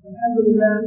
الحمد لله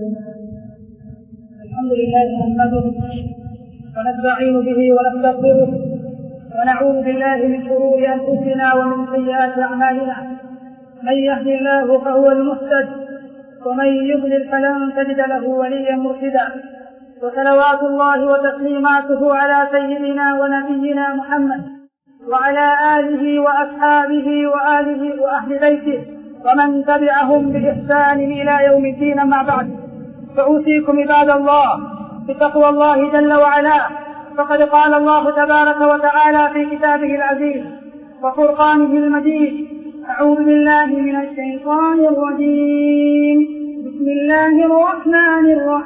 الحمد لله نحمده ونستعين به ونستغفره ونعوذ بالله من شرور انفسنا ومن سيئات اعمالنا من يهد الله فهو المهتد ومن يضلل فلن تجد له وليا مرشدا وصلوات الله وتسليماته على سيدنا ونبينا محمد وعلى اله واصحابه واله واهل بيته ومن تبعهم بإحسان إلى يوم الدين ما بعد فأوصيكم عباد الله بتقوى الله جل وعلا فقد قال الله تبارك وتعالى في كتابه العزيز وفرقانه المجيد أعوذ بالله من الشيطان الرجيم بسم الله الرحمن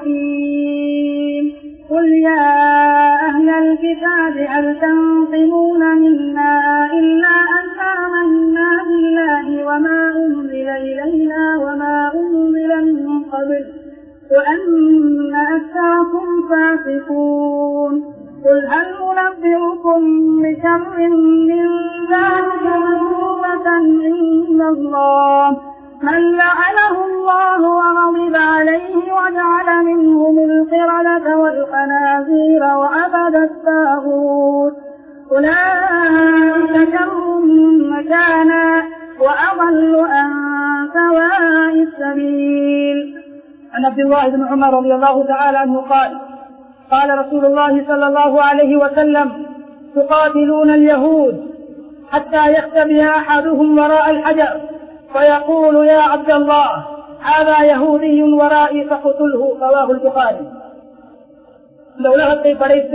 الرحيم قل يا أهل الكتاب هل تنقمون منا إلا أن آمنا بالله وما أنزل إلينا وما أنزل من قبل وأن أكثركم فاسقون قل هل ننبئكم بشر من ذلك مثوبة عند الله من لعنه الله وغضب عليه وجعل منهم القردة والخنازير وعبد الطاغوت أولئك شر مكانا وأضل عن سواء السبيل عن عبد الله بن عمر رضي الله تعالى عنه قال قال رسول الله صلى الله عليه وسلم تقاتلون اليهود حتى يختبئ أحدهم وراء الحجر فيقول يا عبد الله هذا يهودي ورائي فقتله رواه البخاري இந்த உலகத்தை படைத்து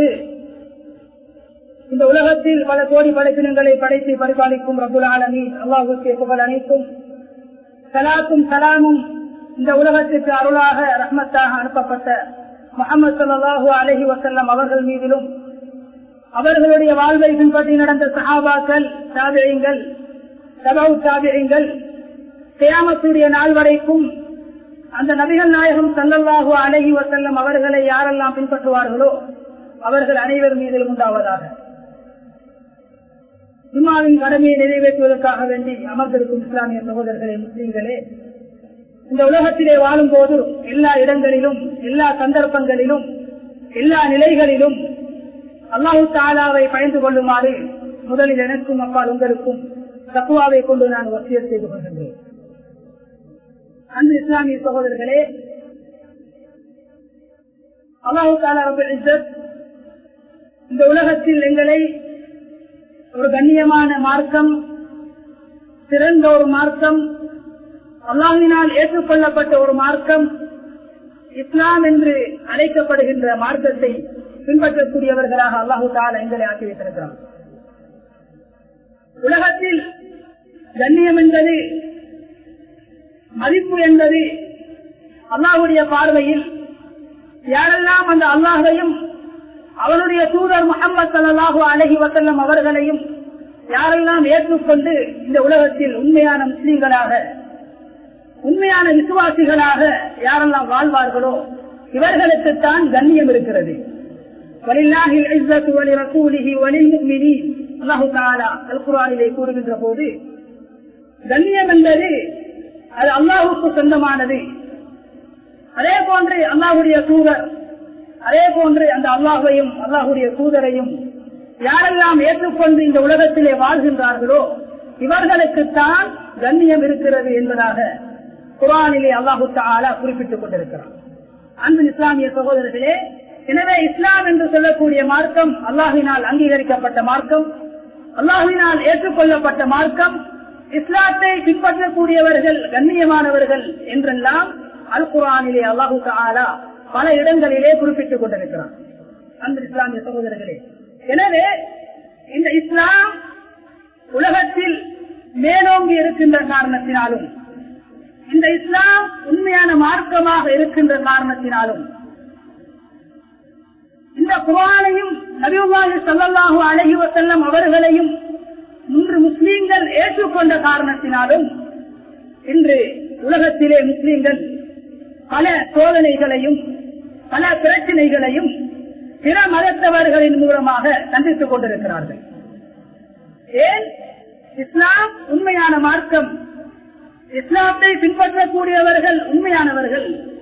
இந்த உலகத்தில் பல கோடி படைப்பினங்களை படைத்து பரிபாலிக்கும் ரபுல் ஆலமி அல்லாஹுக்கு புகழ் அனைத்தும் சலாத்தும் சலாமும் இந்த உலகத்திற்கு அருளாக ரஹ்மத்தாக அனுப்பப்பட்ட முகமது சல்லாஹூ அலஹி வசல்லம் அவர்கள் மீதிலும் அவர்களுடைய வாழ்வை பின்பற்றி நடந்த சஹாபாக்கள் சாபியங்கள் சபவு சாபியங்கள் கியாமத்துடைய நாள் வரைக்கும் அந்த நபிகள் நாயகம் சல்லல்லாஹு அலஹி வசல்லம் அவர்களை யாரெல்லாம் பின்பற்றுவார்களோ அவர்கள் அனைவர் மீதிலும் உண்டாவதாக ஜும்மாவின் கடமையை நிறைவேற்றுவதற்காக வேண்டி அமர்ந்திருக்கும் இஸ்லாமிய சகோதரர்களே முஸ்லீம்களே இந்த உலகத்திலே வாழும் போது எல்லா இடங்களிலும் எல்லா சந்தர்ப்பங்களிலும் எல்லா நிலைகளிலும் அல்லாஹு தாலாவை பயந்து கொள்ளுமாறு முதலில் எனக்கும் அப்பால் உங்களுக்கும் தக்குவாவை கொண்டு நான் வசியல் செய்து கொள்கின்றேன் அன்பு இஸ்லாமிய சகோதரர்களே அல்லாஹு தாலா இந்த உலகத்தில் எங்களை ஒரு கண்ணியமான மார்க்கம் சிறந்த ஒரு மார்க்கம் அல்லாஹினால் ஏற்றுக்கொள்ளப்பட்ட ஒரு மார்க்கம் இஸ்லாம் என்று அழைக்கப்படுகின்ற மார்க்கத்தை பின்பற்றக்கூடியவர்களாக அல்லாஹு தாலா எங்களை ஆக்கி வைத்திருக்கிறார் உலகத்தில் கண்ணியம் என்பது மதிப்பு என்பது அல்லாஹுடைய பார்வையில் யாரெல்லாம் அந்த அல்லாஹையும் அவனுடைய தூதர் முகமது சல்லாஹூ அலஹி வசல்லம் அவர்களையும் யாரெல்லாம் ஏற்றுக்கொண்டு இந்த உலகத்தில் உண்மையான முஸ்லீம்களாக உண்மையான விசுவாசிகளாக யாரெல்லாம் வாழ்வார்களோ இவர்களுக்குத்தான் கண்ணியம் இருக்கிறது கூறுகின்ற போது கண்ணியம் என்பது அது அல்லாஹுக்கு சொந்தமானது அதே போன்று அல்லாஹுடைய தூதர் அதே போன்று அந்த அல்லாஹையும் அல்லாஹுடைய தூதரையும் யாரெல்லாம் ஏற்றுக்கொண்டு இந்த உலகத்திலே வாழ்கின்றார்களோ இவர்களுக்குத்தான் கண்ணியம் இருக்கிறது என்பதாக குரானிலே அல்லாஹு தாலா குறிப்பிட்டுக் கொண்டிருக்கிறார் அன்பு இஸ்லாமிய சகோதரர்களே எனவே இஸ்லாம் என்று சொல்லக்கூடிய மார்க்கம் அல்லாஹினால் அங்கீகரிக்கப்பட்ட மார்க்கம் அல்லாஹினால் ஏற்றுக்கொள்ளப்பட்ட மார்க்கம் இஸ்லாத்தை பின்பற்றக்கூடியவர்கள் கண்ணியமானவர்கள் என்றெல்லாம் அல் குரானிலே அல்லாஹு தாலா பல இடங்களிலே குறிப்பிட்டுக் கொண்டிருக்கிறார் அந்த இஸ்லாமிய சகோதரர்களே எனவே இந்த இஸ்லாம் உலகத்தில் மேலோங்கி இருக்கின்ற காரணத்தினாலும் இந்த இஸ்லாம் உண்மையான மார்க்கமாக இருக்கின்ற காரணத்தினாலும் இந்த குரானையும் நபிவாஹி சல்லாஹூ அழகி வசல்லம் அவர்களையும் இன்று முஸ்லீம்கள் ஏற்றுக்கொண்ட காரணத்தினாலும் இன்று உலகத்திலே முஸ்லீம்கள் பல சோதனைகளையும் பல பிரச்சனைகளையும் பிற மதத்தவர்களின் மூலமாக சந்தித்துக் கொண்டிருக்கிறார்கள் ஏன் இஸ்லாம் உண்மையான மார்க்கம் இஸ்லாத்தை பின்பற்றக்கூடியவர்கள் உண்மையானவர்கள்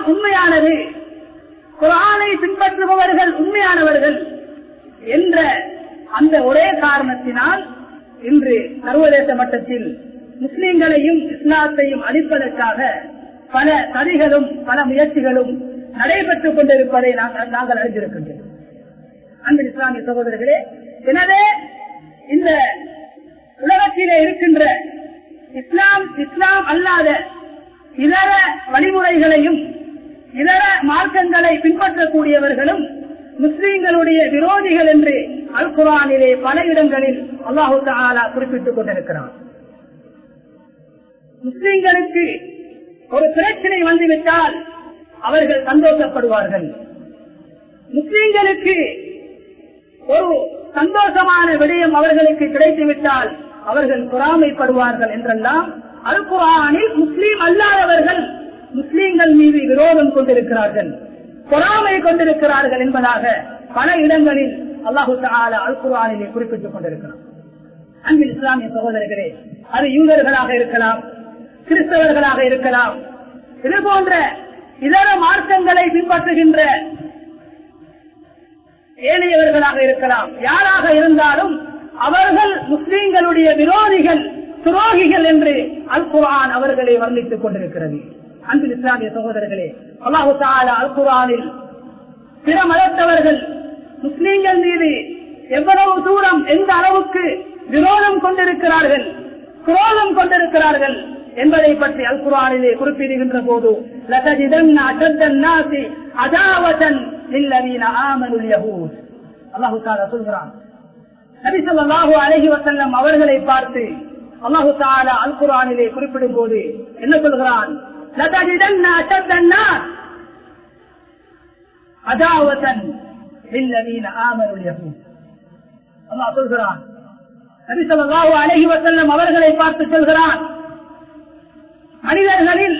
உண்மையானது குரானை பின்பற்றுபவர்கள் உண்மையானவர்கள் என்ற அந்த ஒரே காரணத்தினால் இன்று சர்வதேச மட்டத்தில் முஸ்லிம்களையும் இஸ்லாத்தையும் அழிப்பதற்காக பல சதிகளும் பல முயற்சிகளும் நடைபெற்றுக் கொண்டிருப்பதை நாங்கள் நாங்கள் அறிந்திருக்கின்றோம் அன்பு இஸ்லாமிய சகோதரர்களே எனவே இந்த உலகத்திலே இருக்கின்ற இஸ்லாம் இஸ்லாம் அல்லாத இதர வழிமுறைகளையும் இதர மார்க்கங்களை பின்பற்றக்கூடியவர்களும் முஸ்லீம்களுடைய விரோதிகள் என்று அல் குரானிலே பல இடங்களில் அல்லாஹு தாலா குறிப்பிட்டுக் கொண்டிருக்கிறார் முஸ்லிம்களுக்கு ஒரு பிரச்சனை வந்துவிட்டால் அவர்கள் சந்தோஷப்படுவார்கள் முஸ்லிம்களுக்கு ஒரு சந்தோஷமான விடயம் அவர்களுக்கு கிடைத்துவிட்டால் அவர்கள் பொறாமைப்படுவார்கள் என்றெல்லாம் அல் குரானில் முஸ்லீம் அல்லாதவர்கள் முஸ்லீம்கள் மீது விரோதம் கொண்டிருக்கிறார்கள் பொறாமை கொண்டிருக்கிறார்கள் என்பதாக பல இடங்களில் அல்லாஹு தாலா அல் குரானிலே குறிப்பிட்டுக் கொண்டிருக்கிறார் அன்பில் இஸ்லாமிய சகோதரர்களே அது யூதர்களாக இருக்கலாம் கிறிஸ்தவர்களாக இருக்கலாம் இது போன்ற இதர மார்க்கங்களை பின்பற்றுகின்ற ஏனையவர்களாக இருக்கலாம் யாராக இருந்தாலும் அவர்கள் முஸ்லீம்களுடைய விரோதிகள் துரோகிகள் என்று அல் குரான் அவர்களை வர்ணித்துக் கொண்டிருக்கிறது அன்பில் இஸ்லாமிய சகோதரர்களே அல்லாஹு தாலா அல் குரானில் பிற மதத்தவர்கள் முஸ்லீம்கள் மீது எவ்வளவு தூரம் எந்த அளவுக்கு விரோதம் கொண்டிருக்கிறார்கள் குரோதம் கொண்டிருக்கிறார்கள் என்பதை பற்றி அல் குரானிலே குறிப்பிடுகின்ற போது லதஜிதன்ன அஷத்தன் நாசி அதாவதன் லில்லதீன ஆமனுல் யஹூத் அல்லாஹு தஆலா சொல்கிறான் நபி ஸல்லல்லாஹு அலைஹி வஸல்லம் அவர்களை பார்த்து அல்லாஹு தஆலா அல் குர்ஆனிலே குறிப்பிடும் போது என்ன சொல்கிறான் லதஜிதன்ன அஷத்தன் நாஸ் அதாவதன் லில்லதீன ஆமனுல் யஹூத் அல்லாஹ் சொல்கிறான் நபி ஸல்லல்லாஹு அலைஹி வஸல்லம் அவர்களை பார்த்து சொல்கிறான் மனிதர்களில்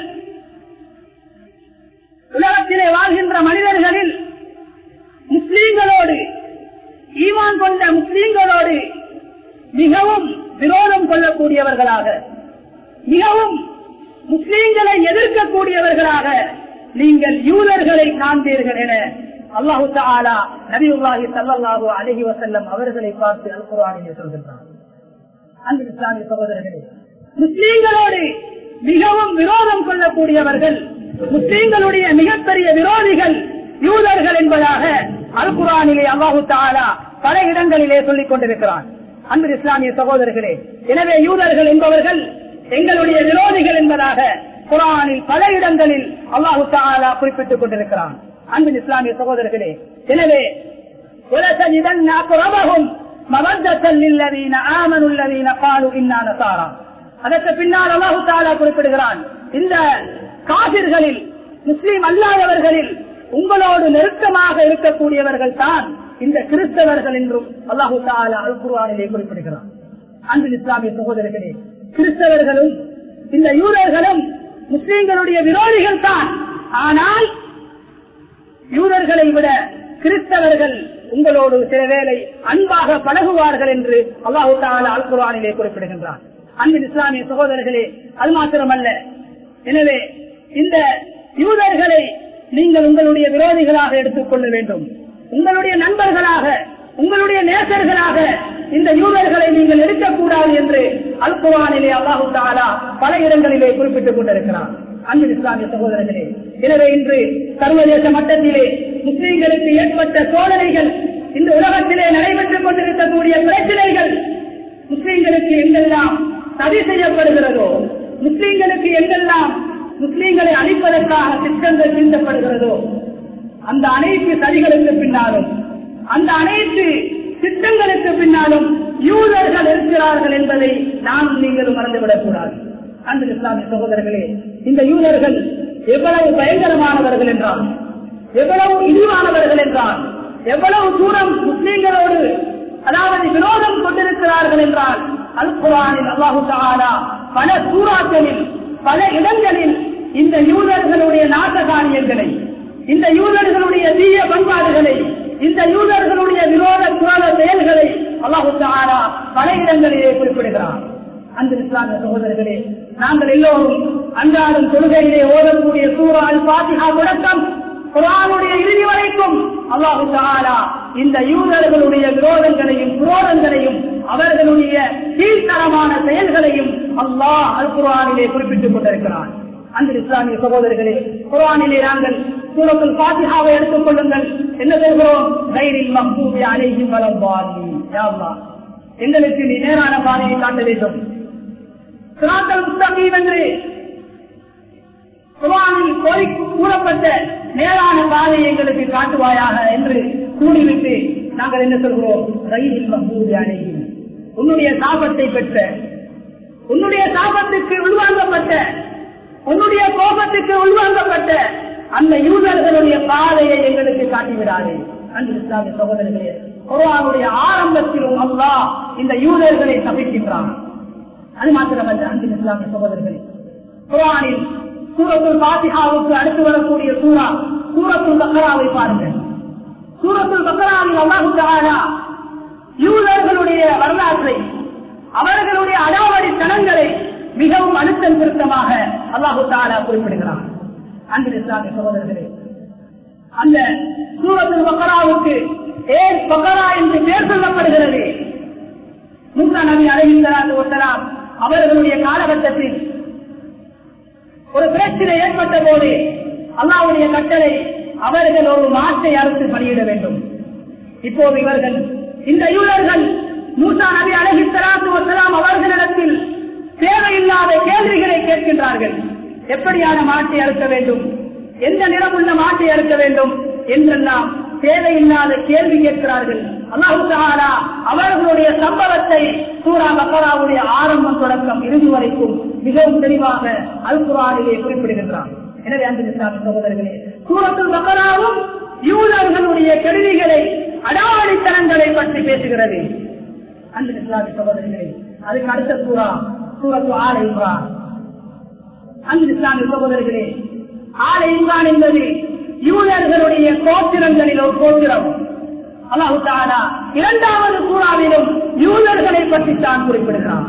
உலகத்திலே வாழ்கின்ற மனிதர்களில் முஸ்லீம்களோடு ஈமான் கொண்ட முஸ்லீம்களோடு மிகவும் விரோதம் கொள்ளக்கூடியவர்களாக மிகவும் முஸ்லீம்களை எதிர்க்கக்கூடியவர்களாக நீங்கள் யூதர்களை காண்பீர்கள் என அல்லாஹு தாலா நபியுல்லாஹி சல்லாஹூ அலஹி வசல்லம் அவர்களை பார்த்து அல் குரானிலே சொல்கின்றார் அன்பு இஸ்லாமிய சகோதரர்களே முஸ்லீம்களோடு மிகவும் விரோதம் கொள்ளக்கூடியவர்கள் முஸ்லீம்களுடைய மிகப்பெரிய விரோதிகள் யூதர்கள் என்பதாக அல் குரானிலே அல்லாஹு தாலா பல இடங்களிலே சொல்லிக் கொண்டிருக்கிறான் அன்பு இஸ்லாமிய சகோதரர்களே எனவே யூதர்கள் என்பவர்கள் எங்களுடைய விரோதிகள் என்பதாக குரானில் பல இடங்களில் அல்லாஹு தாலா குறிப்பிட்டுக் கொண்டிருக்கிறான் அன்பின் இஸ்லாமிய சகோதரர்களே எனவே உலகிதன் அக்ரமஹும் மவத்தல் லில்லதீன ஆமனுல்லதீன காலு இன்னா நசாரா அதற்கு பின்னால் அல்லாஹு தாலா குறிப்பிடுகிறான் இந்த காபிர்களில் முஸ்லீம் அல்லாதவர்களில் உங்களோடு நெருக்கமாக இருக்கக்கூடியவர்கள் தான் இந்த கிறிஸ்தவர்கள் என்றும் அல்லாஹு தாலா அல் குர்ஆனிலே குறிப்பிடுகிறான் அன்பின் இஸ்லாமிய சகோதரர்களே கிறிஸ்தவர்களும் இந்த யூதர்களும் முஸ்லீம்களுடைய விரோதிகள் தான் ஆனால் யூதர்களை விட கிறிஸ்தவர்கள் உங்களோடு சில வேளை அன்பாக பழகுவார்கள் என்று அல்லாஹு தாலா அல் குர்ஆனிலே குறிப்பிடுகின்றான் அன்பின் இஸ்லாமிய சகோதரர்களே அது மாத்திரமல்ல எனவே இந்த யூதர்களை நீங்கள் உங்களுடைய விரோதிகளாக எடுத்துக் கொள்ள வேண்டும் உங்களுடைய நண்பர்களாக உங்களுடைய நேசர்களாக இந்த யூதர்களை நீங்கள் எடுக்கக்கூடாது என்று அல் குரானிலே அல்லாஹு தாலா பல இடங்களிலே குறிப்பிட்டுக் கொண்டிருக்கிறார் அன்பு இஸ்லாமிய சகோதரர்களே எனவே இன்று சர்வதேச மட்டத்திலே முஸ்லீம்களுக்கு ஏற்பட்ட சோதனைகள் இந்த உலகத்திலே நடைபெற்றுக் கொண்டிருக்கக்கூடிய பிரச்சனைகள் முஸ்லீம்களுக்கு எங்கெல்லாம் சதி செய்யப்படுகிறதோ முஸ்லீம்களுக்கு எங்கெல்லாம் முஸ்லீம்களை அழிப்பதற்காக திட்டங்கள் தீண்டப்படுகிறதோ அந்த அனைத்து சதிகளுக்கு பின்னாலும் அந்த அனைத்து திட்டங்களுக்கு பின்னாலும் யூதர்கள் இருக்கிறார்கள் என்பதை நாம் நீங்களும் மறந்துவிடக் கூடாது அந்த இஸ்லாமிய சகோதரர்களே இந்த யூதர்கள் எவ்வளவு பயங்கரமானவர்கள் என்றால் எவ்வளவு இழிவானவர்கள் என்றால் எவ்வளவு தூரம் முஸ்லீம்களோடு அதாவது விரோதம் கொண்டிருக்கிறார்கள் என்றால் அல் குரானில் அல்லாஹு தாலா பல சூறாக்களில் பல இடங்களில் இந்த யூதர்களுடைய நாசகாரியங்களை இந்த யூதர்களுடைய தீய பண்பாடுகளை இந்த யூதர்களுடைய விரோத குரோத செயல்களை அல்லாஹு தாலா பல இடங்களிலே குறிப்பிடுகிறார் அந்த இஸ்லாமிய சகோதரர்களே நாங்கள் எல்லோரும் அன்றாடம் தொழுகையிலே ஓதக்கூடிய சூறா சூரா பாத்திஹா முடக்கம் குரானுடைய இறுதி வரைக்கும் அல்லாஹு தாலா இந்த யூதர்களுடைய விரோதங்களையும் குரோதங்களையும் அவர்களுடைய கீழ்த்தரமான செயல்களையும் அல்லாஹ் அல் குரானிலே குறிப்பிட்டுக் கொண்டிருக்கிறான் அன்பு இஸ்லாமிய சகோதரர்களே குரானிலே நாங்கள் சூரத்துல் பாத்திஹாவை எடுத்துக் கொள்ளுங்கள் என்ன சொல்கிறோம் கைரில் மஹூபி அலைஹிம் வலம்பாலி யா அல்லாஹ் எங்களுக்கு நீ நேரான பாதையை காட்ட வேண்டும் சிராத்தல் முஸ்தகீம் என்று குரானில் கோரி கூறப்பட்ட நேரான பாதையை எங்களுக்கு காட்டுவாயாக என்று கூறிவிட்டு நாங்கள் என்ன சொல்கிறோம் ரயிலில் மஹூதி அணையும் உன்னுடைய சாபத்தை பெற்ற உன்னுடைய சாபத்துக்கு உள்வாங்கப்பட்ட உன்னுடைய கோபத்துக்கு உள்வாங்கப்பட்ட அந்த யூதர்களுடைய பாதையை எங்களுக்கு காட்டிவிடாது அன்பு இஸ்லாமிய சகோதரர்களே குரானுடைய ஆரம்பத்திலும் அல்லாஹ் இந்த யூதர்களை தவிக்கின்றான் அது மாத்திரமல்ல அன்பு இஸ்லாமிய சகோதரர்களே குரானில் சூரத்துல் பாத்திஹாவுக்கு அடுத்து வரக்கூடிய சூரா சூரத்துல் பக்கராவை பாருங்கள் சூரத்துல் பக்கராவில் அல்லாஹு தஆலா யூதர்களுடைய வரலாற்றை அவர்களுடைய அடாவடி தனங்களை மிகவும் அழுத்தம் திருத்தமாக அல்லாஹு தாலா குறிப்பிடுகிறார் அன்பு இஸ்லாமிய சகோதரர்களே அந்த சூரத்துல் பக்கராவுக்கு ஏன் பக்கரா என்று பேர் சொல்லப்படுகிறது முந்தா நபி அலைஹிஸ்ஸலாத்து வஸலாம் அவர்களுடைய காலகட்டத்தில் ஒரு பிரச்சனை ஏற்பட்ட போது அல்லாவுடைய கட்டளை அவர்கள் ஒரு மாட்டை அறுத்து பணியிட வேண்டும் இப்போது இவர்கள் இந்த யூழர்கள் மூசா நபி அழகி சலாத்து வசலாம் அவர்களிடத்தில் தேவையில்லாத கேள்விகளை கேட்கின்றார்கள் எப்படியான மாட்டை அறுக்க வேண்டும் எந்த நிறமுள்ள மாட்டை அறுக்க வேண்டும் என்றெல்லாம் தேவையில்லாத கேள்வி கேட்கிறார்கள் அல்லாஹு தஆலா அவர்களுடைய சம்பவத்தை சூரா பக்கராவுடைய ஆரம்பம் தொடக்கம் இறுதி வரைக்கும் மிகவும் தெளிவாக அல் குரானிலே குறிப்பிடுகின்றார் எனவே அந்த இஸ்லாமிய சகோதரர்களே சூரத்துல் பக்கராவும் யூதர்களுடைய கருவிகளை அடாவடித்தனங்களை பற்றி பேசுகிறது அந்த இஸ்லாமிய சகோதரர்களே அதுக்கு அடுத்த சூறா சூரத்து ஆலை இம்ரான் அந்த இஸ்லாமிய சகோதரர்களே ஆலை இம்ரான் என்பது யூதர்களுடைய கோத்திரங்களில் ஒரு கோத்திரம் அல்லாஹு தாலா இரண்டாவது சூறாவிலும் யூதர்களை பற்றி தான் குறிப்பிடுகிறார்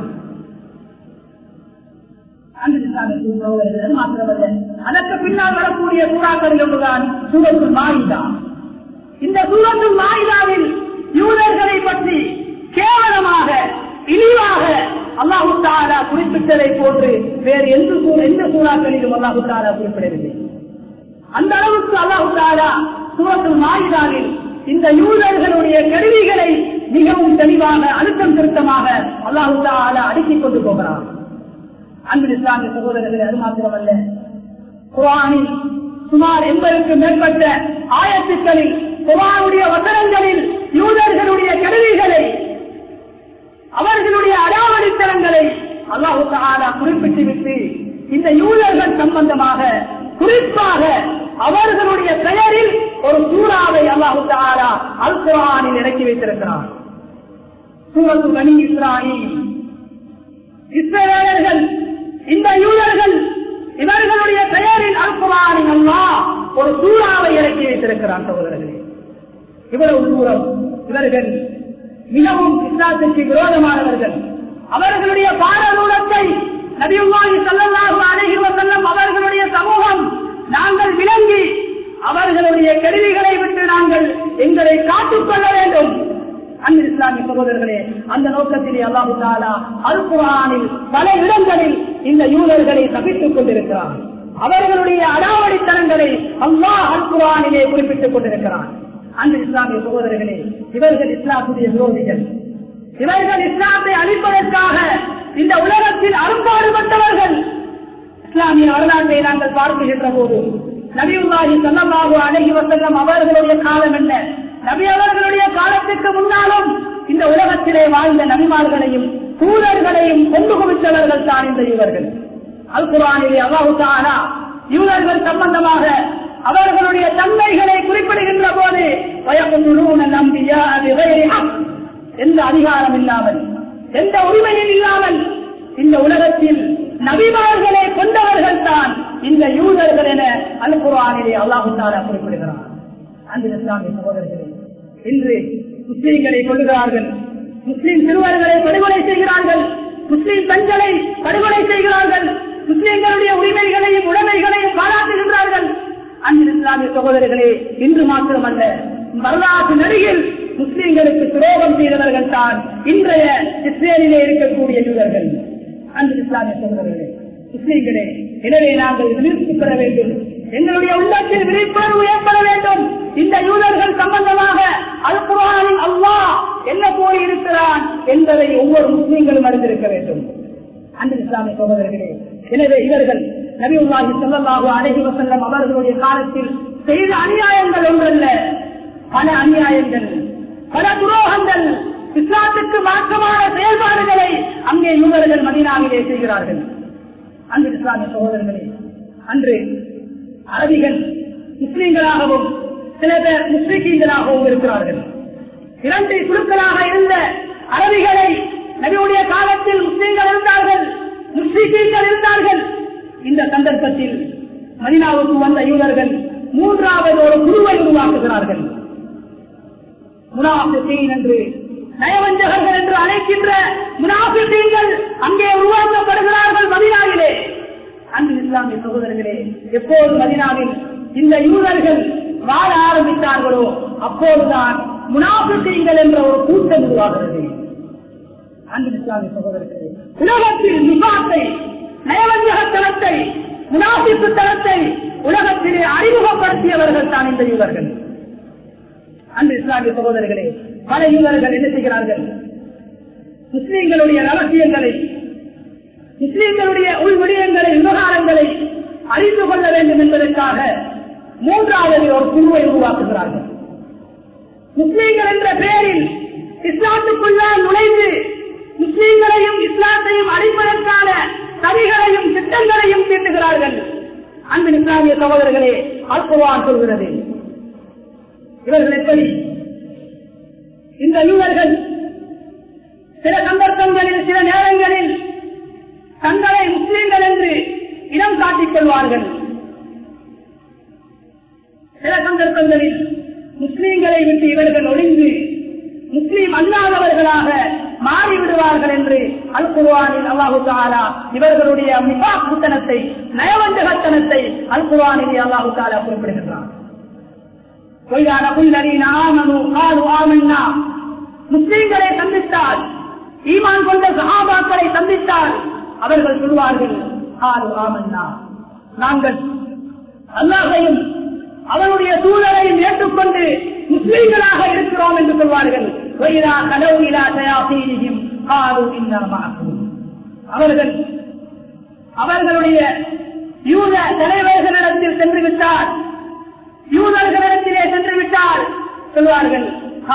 மாத்திரமல்ல அதற்கு பின்னால் வரக்கூடிய சூறாக்களில் ஒன்றுதான் சூரத்து மாயிதா இந்த சூரத்து மாயிதாவில் யூதர்களை பற்றி கேவலமாக இழிவாக அல்லாஹு தாலா குறிப்பிட்டதை போன்று வேறு எந்த சூ- எந்த சூறாக்களிலும் அல்லாஹு தாலா குறிப்பிடவில்லை அந்த அளவுக்கு அல்லாஹு தாலா சூரத்துல் மாயிதாவில் இந்த யூதர்களுடைய கருவிகளை மிகவும் தெளிவாக அழுத்தம் திருத்தமாக அல்லாஹு தாலா அடுக்கிக் கொண்டு போகிறார் அன்பு இஸ்லாமிய சகோதரர்களே அது மாத்திரமல்ல குரானில் சுமார் எண்பதுக்கு மேற்பட்ட ஆயத்துக்களில் குரானுடைய வசனங்களில் யூதர்களுடைய கருவிகளை அவர்களுடைய அடாவடித்தனங்களை அல்லாஹு தாலா குறிப்பிட்டு விட்டு இந்த யூதர்கள் சம்பந்தமாக குறிப்பாக அவர்களுடைய பெயரில் ஒரு சூறாவை அல்லாஹு தாலா அல் குரானில் இறக்கி வைத்திருக்கிறார் சூரத்து பனி இஸ்ராயில் இஸ்ரேலர்கள் இந்த யூதர்கள் இவர்களுடைய பெயரில் அல் குரானில் அல்லாஹ் ஒரு சூறாவை இறக்கி வைத்திருக்கிறார் சகோதரர்களே இவ்வளவு தூரம் இவர்கள் மிகவும் இஸ்லாத்திற்கு விரோதமானவர்கள் அவர்களுடைய பாரதூரத்தை நபியுல்லாஹி ஸல்லல்லாஹு அலைஹி வஸல்லம் அவர்களுடைய சமூகம் நாங்கள் விளங்கி அவர்களுடைய கருவிகளை விட்டு நாங்கள் எங்களை காத்துக் கொள்ள வேண்டும் அன்பு இஸ்லாமிய சகோதரர்களே அந்த நோக்கத்திலே அல்லாஹு தாலா அல் குரானில் பல இடங்களில் இந்த யூதர்களை தப்பித்துக் கொண்டிருக்கிறார் அவர்களுடைய அடாவடித்தனங்களை அல்லாஹ் அல் குரானிலே குறிப்பிட்டுக் கொண்டிருக்கிறார் அன்பு இஸ்லாமிய சகோதரர்களே இவர்கள் இஸ்லாத்துடைய விரோதிகள் இவர்கள் இஸ்லாத்தை அழிப்பதற்காக இந்த உலகத்தில் அரும்பாடுபட்டவர்கள் இஸ்லாமிய வரலாற்றை நாங்கள் பார்க்கின்ற போது நபியுல்லாஹி ஸல்லல்லாஹு அலைஹி வஸல்லம் அவர்களுடைய காலம் என்ன நபி அவர்களுடைய காலத்துக்கு முன்னாலும் இந்த உலகத்திலே வாழ்ந்த நபிமார்களையும் தூதர்களையும் கொண்டு குவித்தவர்கள் தான் இந்த இவர்கள் அல் குரானிலே அல்லாஹு தஆலா யூதர்கள் சம்பந்தமாக அவர்களுடைய தன்மைகளை குறிப்பிடுகின்ற போது வயக்குழுன நம்பியா எந்த அதிகாரம் இல்லாமல் எந்த உரிமையும் இல்லாமல் இந்த உலகத்தில் நபிமார்களை கொண்டவர்கள் தான் இந்த யூதர்கள் என அல் குரானிலே அல்லாஹு தாலா குறிப்பிடுகிறார் அந்த இஸ்லாமிய சகோதரர்களே இன்று முஸ்லீம்களை கொள்ளுகிறார்கள் முஸ்லீம் சிறுவர்களை படுகொலை செய்கிறார்கள் முஸ்லீம் பெண்களை படுகொலை செய்கிறார்கள் முஸ்லீம்களுடைய உரிமைகளையும் உடைமைகளையும் பாராட்டுகின்றார்கள் இஸ்லாமிய சகோதரர்களே இன்று மாத்திரமல்ல வரலாற்று நடிகில் முஸ்லிம்களுக்கு துரோகம் செய்தவர்கள் தான் இன்றைய இஸ்ரேலிலே இருக்கக்கூடிய யூதர்கள் அன்பு இஸ்லாமிய சகோதரர்களே முஸ்லிம்களே எனவே நாங்கள் விழிப்பு பெற வேண்டும் எங்களுடைய உள்ளத்தில் விழிப்புணர்வு ஏற்பட வேண்டும் இந்த யூதர்கள் சம்பந்தமாக அல் குரானில் அல்லாஹ் என்ன போய் இருக்கிறான் என்பதை ஒவ்வொரு முஸ்லீம்களும் அறிந்திருக்க வேண்டும் அன்பு இஸ்லாமிய சகோதரர்களே எனவே இவர்கள் நபியுல்லாஹி ஸல்லல்லாஹு அலைஹி வஸல்லம் அவர்களுடைய காலத்தில் செய்த அநியாயங்கள் ஒன்றல்ல பல அநியாயங்கள் பல துரோகங்கள் இஸ்லாத்துக்கு மாற்றமான செயல்பாடுகளை அங்கே யூதர்கள் மதீனாவிலே செய்கிறார்கள் அன்பு இஸ்லாமிய சகோதரர்களே அன்று அரபிகள் முஸ்லிம்களாகவும் சில பேர் முஸ்லிக்கீன்களாகவும் இருக்கிறார்கள் இரண்டு குழுக்களாக இருந்த அரபிகளை நபியுடைய காலத்தில் முஸ்லிம்கள் இருந்தார்கள் முஸ்லிக்கீன்கள் இருந்தார்கள் இந்த சந்தர்ப்பத்தில் மதினாவுக்கு வந்த யூதர்கள் மூன்றாவது ஒரு குழுவை உருவாக்குகிறார்கள் முனாஃபிகீன் என்று நயவஞ்சகர்கள் என்று அழைக்கின்ற முனாஃபிகீன்கள் அங்கே உருவாக்கப்படுகிறார்கள் மதினாவிலே அன்பு இஸ்லாமிய சகோதரர்களே எப்போது மதினாவில் இந்த யூதர்கள் வாழ ஆரம்பித்தார்களோ அப்போதுதான் முனாஃபிகீன்கள் என்ற ஒரு கூட்டம் உருவாகிறது அன்பு இஸ்லாமிய சகோதரர்களே உலகத்தில் நிபாத்தை நயவஞ்சகத்தனத்தை முனாஃபிப்பு தனத்தை உலகத்திலே அறிமுகப்படுத்தியவர்கள் தான் இந்த யூதர்கள் அன்பு இஸ்லாமிய சகோதரர்களே பல யூதர்கள் என்ன செய்கிறார்கள் முஸ்லீம்களுடைய ரகசியங்களை முஸ்லீம்களுடைய உள் விடயங்களை விவகாரங்களை அறிந்து கொள்ள வேண்டும் என்பதற்காக மூன்றாவது ஒரு குழுவை உருவாக்குகிறார்கள் முஸ்லீம்கள் என்ற பெயரில் இஸ்லாத்துக்குள்ளால் நுழைந்து முஸ்லீம்களையும் இஸ்லாத்தையும் அழிப்பதற்கான சதிகளையும் திட்டங்களையும் தீட்டுகிறார்கள் அன்பின் இஸ்லாமிய சகோதரர்களே அல்குவான் சொல்கிறது இவர்கள் எப்படி இந்த யூதர்கள் சில சந்தர்ப்பங்களில் சில நேரங்களில் தங்களை முஸ்லீம்கள் என்று இனம் காட்டிக் கொள்வார்கள் சில சந்தர்ப்பங்களில் முஸ்லீம்களை விட்டு இவர்கள் ஒளிந்து முஸ்லீம் அல்லாதவர்களாக மாறிவிடுவார்கள் என்று அல் குர்வானில் அல்லாஹு தாலா இவர்களுடைய மிகாக்குத்தனத்தை நயவஞ்சகத்தனத்தை அல் குர்வானில் அல்லாஹு தாலா குறிப்பிடுகின்றார் முஸ்லீம்களை சந்தித்தால் ஈமான் கொண்ட சகாபாக்களை சந்தித்தால் அவர்கள் சொல்வார்கள் ஆறு ஆமன்னா நாங்கள் அல்லாஹையும் அவருடைய சூழலையும் ஏற்றுக்கொண்டு முஸ்லீம்களாக இருக்கிறோம் என்று சொல்வார்கள் அவர்கள் அவர்களுடைய யூத தலைவர்களிடத்தில் சென்று விட்டார் யூதர்களிடத்திலே சென்று விட்டால் சொல்வார்கள்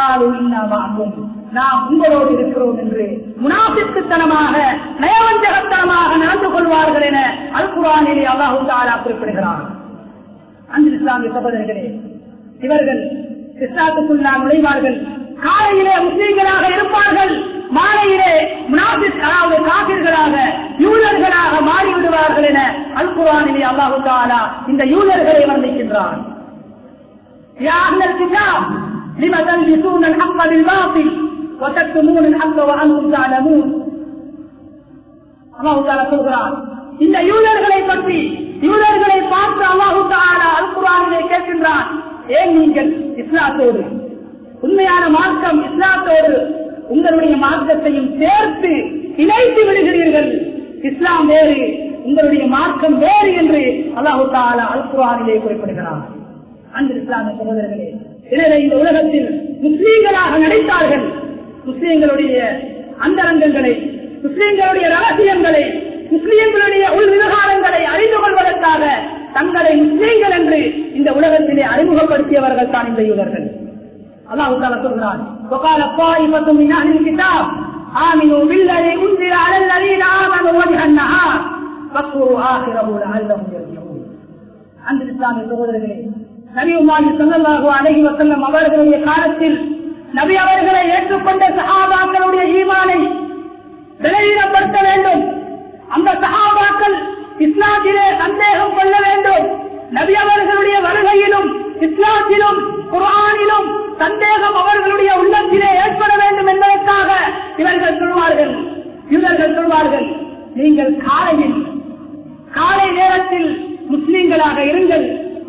நாம் உங்களோடு இருக்கிறோம் என்று முனாபித்துத்தனமாக நயவஞ்சகத்தனமாக நடந்து கொள்வார்கள் என அல்குரானிலே அல்லாஹு தாலா குறிப்பிடுகிறார் அஞ்சு இஸ்லாமிய சகோதரர்களே இவர்கள் இஸ்லாத்துக்குள்ளா நுழைவார்கள் காலையிலே முஸ்லீம்களாக இருப்பார்கள் மாலையிலே முனாபித் அதாவது காபிர்களாக யூதர்களாக மாறிவிடுவார்கள் என அல்குரானிலே அல்லாஹு தாலா இந்த யூதர்களை வர்ணிக்கின்றார் يا أهل الكتاب لم تلبسون الحق بالباطل وتكتمون الحق وأنتم تعلمون அல்லாஹு தாலா சொல்கிறார் இந்த யூதர்களை பற்றி யூதர்களை பார்த்து அல்லாஹு தாலா அல் குரானிலே கேட்கின்றான் ஏன் நீங்கள் இஸ்லாத்தோடு உண்மையான மார்க்கம் இஸ்லாத்தோடு உங்களுடைய மார்க்கத்தையும் சேர்த்து இணைத்து விடுகிறீர்கள் இஸ்லாம் வேறு உங்களுடைய மார்க்கம் வேறு என்று அல்லாஹு தாலா அல் குரானிலே குறிப்பிடுகிறார் அன்பு இஸ்லாமிய சகோதரர்களே எனவே இந்த உலகத்தில் முஸ்லீம்களாக நடித்தார்கள் முஸ்லீம்களுடைய அந்தரங்கங்களை முஸ்லீம்களுடைய ரகசியங்களை முஸ்லீம்களுடைய உள் விவகாரங்களை அறிந்து கொள்வதற்காக தங்களை முஸ்லீம்கள் என்று இந்த உலகத்திலே அறிமுகப்படுத்தியவர்கள் தான் இந்த யூதர்கள் அல்லாஹு தாலா சொல்கிறான் وقال طائفة من أهل الكتاب آمنوا بالذي أنزل على الذين آمنوا وجه النهار واذكروا آخره لعلهم يرجعون அன்பு இஸ்லாமிய சகோதரர்களே நபியுமாயி சொல்லலாக அழகி வசல்லம் அவர்களுடைய காலத்தில் நபி அவர்களை ஏற்றுக்கொண்ட சகாபாக்களுடைய ஈமானை விலையிடப்படுத்த வேண்டும் அந்த சகாபாக்கள் இஸ்லாத்திலே சந்தேகம் கொள்ள வேண்டும் நபி அவர்களுடைய வருகையிலும் இஸ்லாத்திலும் குரானிலும் சந்தேகம் அவர்களுடைய உள்ளத்திலே ஏற்பட வேண்டும் என்பதற்காக இவர்கள் சொல்வார்கள் இவர்கள் சொல்வார்கள் நீங்கள் காலையில் காலை நேரத்தில் முஸ்லிம்களாக இருங்கள்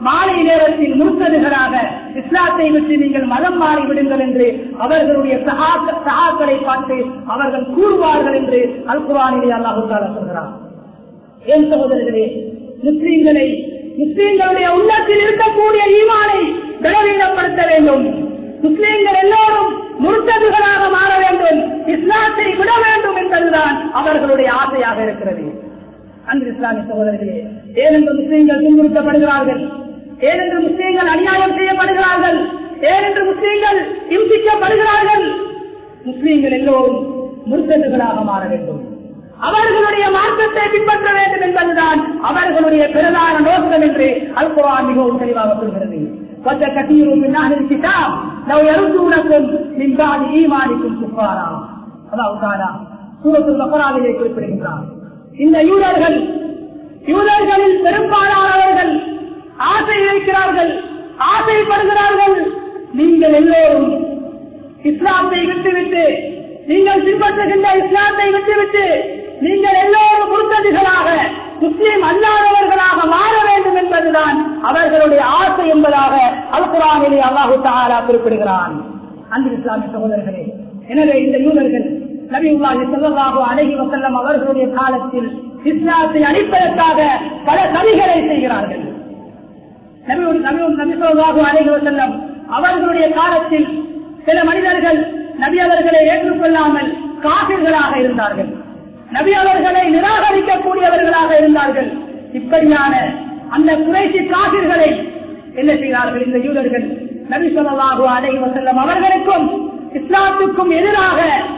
மாலை நேரத்தில் முழுத்ததுகளாக இஸ்லாத்தை விட்டு நீங்கள் மதம் மாறி விடுங்கள் என்று அவர்களுடைய சகாக்க- சகாக்களை பார்த்து அவர்கள் கூறுவார்கள் என்று அல் குரானிலே அல்லாஹு தாலா சொல்கிறார் என் சகோதரர்களே முஸ்லீம்களை முஸ்லீம்களுடைய உள்ளத்தில் இருக்கக்கூடிய ஈமானை பலவீனப்படுத்த வேண்டும் முஸ்லீம்கள் எல்லோரும் முருத்ததுகளாக மாற வேண்டும் இஸ்லாத்தை விட வேண்டும் என்பதுதான் அவர்களுடைய ஆசையாக இருக்கிறது அன்று இஸ்லாமிய சகோதரர்களே ஏனென்று முஸ்லீம்கள் துன்புறுத்தப்படுகிறார்கள் ஏனென்று முஸ்லீம்கள் அநியாயம் செய்யப்படுகிறார்கள் ஏனென்று முஸ்லீம்கள் இம்சிக்கப்படுகிறார்கள் முஸ்லீம்கள் எல்லோரும் முருத்ததுகளாக மாற வேண்டும் அவர்களுடைய மார்க்கத்தை பின்பற்ற வேண்டும் என்பதுதான் அவர்களுடைய பிரதான நோக்கம் என்று அல்குரான் மிகவும் தெளிவாக சொல்கிறது وَدَّ كَثِيرٌ مِنْ أَهْلِ الْكِتَابِ لَوْ يَرُدُّونَكُمْ مِنْ بَعْدِ إِيمَانِكُمْ كُفَّارًا அல்லாஹ் தஆலா சூரத்துல் பக்ராவிலே குறிப்பிடுகின்றார் இந்த யூதர்கள் யூதர்களில் பெரும்பாலானவர்கள் ஆசை வைக்கிறார்கள் ஆசைப்படுகிறார்கள் நீங்கள் எல்லோரும் இஸ்லாத்தை விட்டுவிட்டு நீங்கள் பின்பற்றுகின்ற இஸ்லாத்தை விட்டுவிட்டு நீங்கள் எல்லோரும் முருத்ததிகளாக முஸ்லீம் அல்லாதவர்களாக மாற வேண்டும் என்பதுதான் அவர்களுடைய ஆசை என்பதாக அல் குரானிலே அல்லாஹு தாரா குறிப்பிடுகிறான் அன்பு இஸ்லாமிய சகோதரர்களே எனவே இந்த யூதர்கள் நபி உல்லாஹி ஸல்லல்லாஹு அலைஹி வஸல்லம் அவர்களுடைய காலத்தில் இஸ்லாத்தை அழிப்பதற்காக பல சதிகளை செய்கிறார்கள் நபி நபி நபி ஸல்லல்லாஹு அலைஹி வஸல்லம் அவர்களுடைய காலத்தில் சில மனிதர்கள் நபி அவர்களை ஏற்றுக்கொள்ளாமல் காபிர்களாக இருந்தார்கள் நபி அவர்களை நிராகரிக்கக்கூடியவர்களாக இருந்தார்கள் இப்படியான அந்த குறைசி காபிர்களை என்ன செய்கிறார்கள் இந்த யூதர்கள் நபி ஸல்லல்லாஹு அலைஹி வஸல்லம் அவர்களுக்கும் இஸ்லாத்துக்கும் எதிராக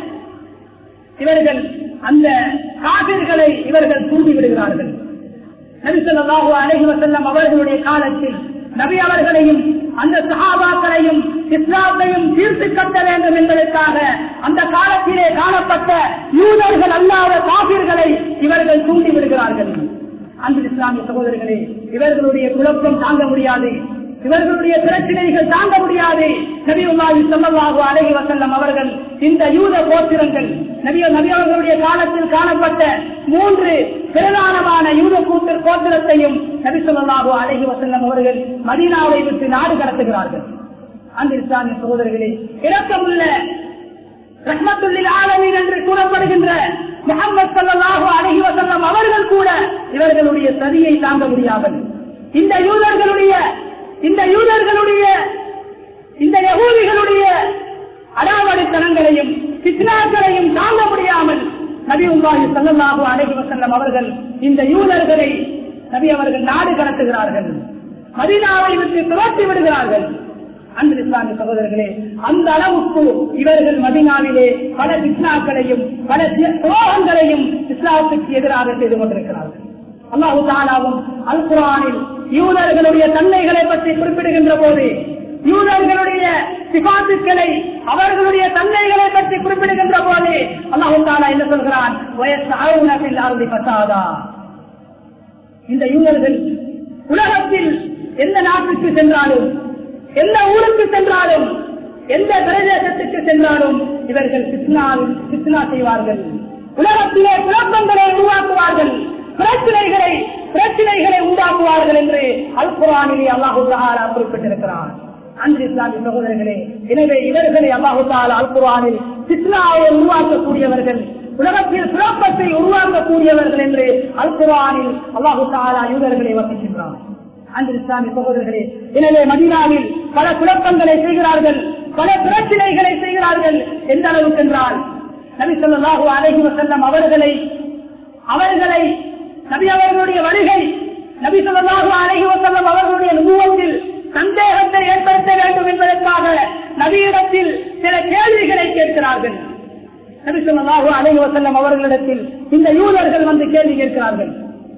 இவர்கள் அந்த காபிர்களை இவர்கள் தூண்டி விடுகிறார்கள் நபி ஸல்லல்லாஹு அலைஹி வஸல்லம் அவர்களுடைய காலத்தில் நபி அவர்களையும் அந்த சஹாபாக்களையும் இஸ்லாத்தையும் தீர்த்து கட்ட வேண்டும் என்பதற்காக அந்த காலத்திலே காணப்பட்ட யூதர்கள் அல்லாத காபிர்களை இவர்கள் தூண்டி விடுகிறார்கள் அன்பு இஸ்லாமிய சகோதரர்களே இவர்களுடைய குழப்பம் தாங்க முடியாது இவர்களுடைய பிரச்சனைகள் தாங்க முடியாது நபியுல்லாஹி ஸல்லல்லாஹு அலைஹி வஸல்லம் அவர்கள் இந்த யூத கோத்திரங்கள் நபி நபி அவர்களுடைய காலத்தில் காணப்பட்ட மூன்று பிரதானமான யூத கூட்டர் கோத்திரத்தையும் நபி ஸல்லல்லாஹு அலைஹி வஸல்லம் அவர்கள் மதீனாவை விட்டு நாடு கடத்துகிறார்கள் அந்த இஸ்லாமிய சகோதரர்களே இரக்கமுள்ள ரஹ்மத்துல்லில் ஆலமீன் என்று கூறப்படுகின்ற முகமது ஸல்லல்லாஹு அலைஹி வஸல்லம் அவர்கள் கூட இவர்களுடைய சதியை தாங்க முடியாமல் இந்த யூதர்களுடைய இந்த யூதர்களுடைய இந்த யகூதிகளுடைய அடாவடித்தனங்களையும் சித்னாக்களையும் தாங்க முடியாமல் நபி உல்லாஹி ஸல்லல்லாஹு அலைஹி வஸல்லம் அவர்கள் இந்த யூதர்களை நபி அவர்கள் நாடு கடத்துகிறார்கள் மதீனாவை விட்டு துரத்தி விடுகிறார்கள் அன்பு இஸ்லாமிய சகோதரர்களே அந்த அளவுக்கு இவர்கள் மதினாவிலே பல பிஸ்னாக்களையும் பல துரோகங்களையும் இஸ்லாத்துக்கு எதிராக செய்து கொண்டிருக்கிறார்கள் அல்லாஹு தாலாவும் அல் குரானில் யூதர்களுடைய தன்மைகளை பற்றி குறிப்பிடுகின்ற போது யூதர்களுடைய சிபாத்துக்களை அவர்களுடைய தன்மைகளை பற்றி குறிப்பிடுகின்ற போது அல்லாஹு தாலா என்ன சொல்கிறான் வயசு பசாதா இந்த யூதர்கள் உலகத்தில் எந்த நாட்டுக்கு சென்றாலும் எந்த ஊருக்கு சென்றாலும் எந்த பிரதேசத்துக்கு சென்றாலும் இவர்கள் சித்னாவில் சித்னா செய்வார்கள் உலகத்திலே குழப்பங்களை உருவாக்குவார்கள் பிரச்சனைகளை பிரச்சனைகளை உண்டாக்குவார்கள் என்று அல் குரானிலே அல்லாஹு தாலா குறிப்பிட்டிருக்கிறார் அன்று இஸ்லாமிய சகோதரர்களே எனவே இவர்களை அல்லாஹு தாலா அல் குரானில் சித்னாவை உருவாக்கக்கூடியவர்கள் உலகத்தில் குழப்பத்தை உருவாக்கக்கூடியவர்கள் என்று அல் குரானில் அல்லாஹு தாலா யூதர்களை வசிக்கின்றார் அன்று இஸ்லாமிய சகோதரர்களே எனவே மதீனாவில் பல குழப்பங்களை செய்கிறார்கள் பல பிரச்சனைகளை செய்கிறார்கள் எந்த அளவுக்கு என்றால் நபி சொல்லாஹு அழகி வசல்லம் அவர்களை அவர்களை நபி அவர்களுடைய வருகை நபி சொல்லாஹு அழகி வசல்லம் அவர்களுடைய நுபுவத்தில் சந்தேகத்தை ஏற்படுத்த வேண்டும் என்பதற்காக நபியிடத்தில் சில கேள்விகளை கேட்கிறார்கள் நபி சொல்லாஹு அழகி வசல்லம் அவர்களிடத்தில் இந்த யூதர்கள் வந்து கேள்வி கேட்கிறார்கள்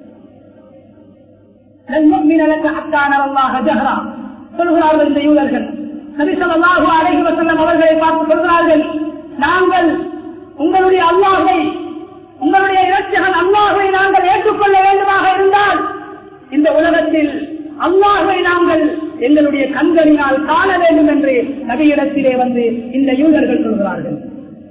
சொல்கிறார்கள் இந்த யூதர்கள் நபி சொல்லாஹு அழகி வசல்லம் அவர்களை பார்த்து சொல்கிறார்கள் நாங்கள் உங்களுடைய அல்லாஹை உங்களுடைய இலட்சகன் அல்லாஹை நாங்கள் ஏற்றுக்கொள்ள வேண்டுமாக இருந்தால் இந்த உலகத்தில் அல்லாஹை நாங்கள் எங்களுடைய கண்களினால் காண வேண்டும் என்று நபியிடத்திலே வந்து இந்த யூதர்கள் சொல்கிறார்கள்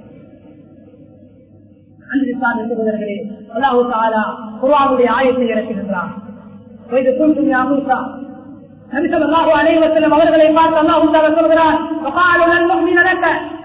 அன்று சகோதரர்களே அல்லாஹு தாலா குரானுடைய ஆயத்தை இறக்கின்றார் وإذ قلتم يا موسى நபி ஸல்லல்லாஹு அலைஹி வஸல்லம் அவர்களை பார்த்து அல்லாஹ் தஆலா சொல்கிறார் வகாலு லன் நுமின லக